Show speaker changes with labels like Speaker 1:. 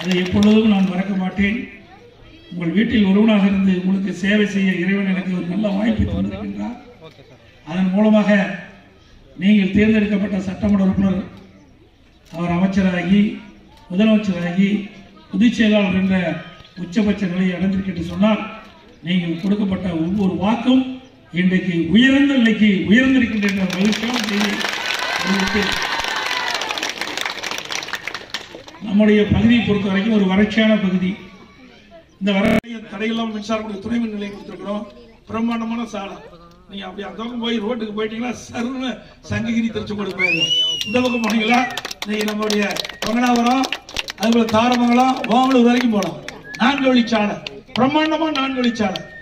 Speaker 1: அதை எப்பொழுதும் நான் மறக்க மாட்டேன் உங்கள் வீட்டில் ஒருவனாக இருந்து உங்களுக்கு சேவை செய்ய இறைவன் எனக்கு ஒரு நல்ல வாய்ப்பை தந்திருக்கின்றார் அதன் மூலமாக நீங்கள் தேர்ந்தெடுக்கப்பட்ட சட்டமன்ற உறுப்பினர் அவர் அமைச்சராகி முதலமைச்சராகி பொதுச் செயலாளர் என்ற உச்சபட்ச நிலையை அடைந்திருக்க என்று சொன்னால் நீங்கள் கொடுக்கப்பட்ட ஒவ்வொரு வாக்கும் இன்றைக்கு உயர்ந்த நிலைக்கு உயர்ந்திருக்கின்ற என்ற மகிழ்ச்சியான செய்தி தெரிவித்து நம்முடைய பகுதியை பொறுத்த வரைக்கும் ஒரு வறட்சியான பகுதி இந்த வறட்சியை தடையில்லாம மின்சாரம் கொடுக்க துணை மின் நிலையம் கொடுத்துருக்கிறோம் பிரம்மாண்டமான சாலை நீங்க அப்படி அந்த பக்கம் போய் ரோட்டுக்கு போயிட்டீங்கன்னா சருன்னு சங்ககிரி திருச்செங்கோடு போயிடும் இந்த பக்கம் போனீங்களா நீங்க நம்மளுடைய பங்கனாபுரம் அதுபோல தாரமங்கலம் ஓமலூர் வரைக்கும் போகலாம் நான்கு வழிச்சாலை பிரம்மாண்டமா நான்கு வழிச்சாலை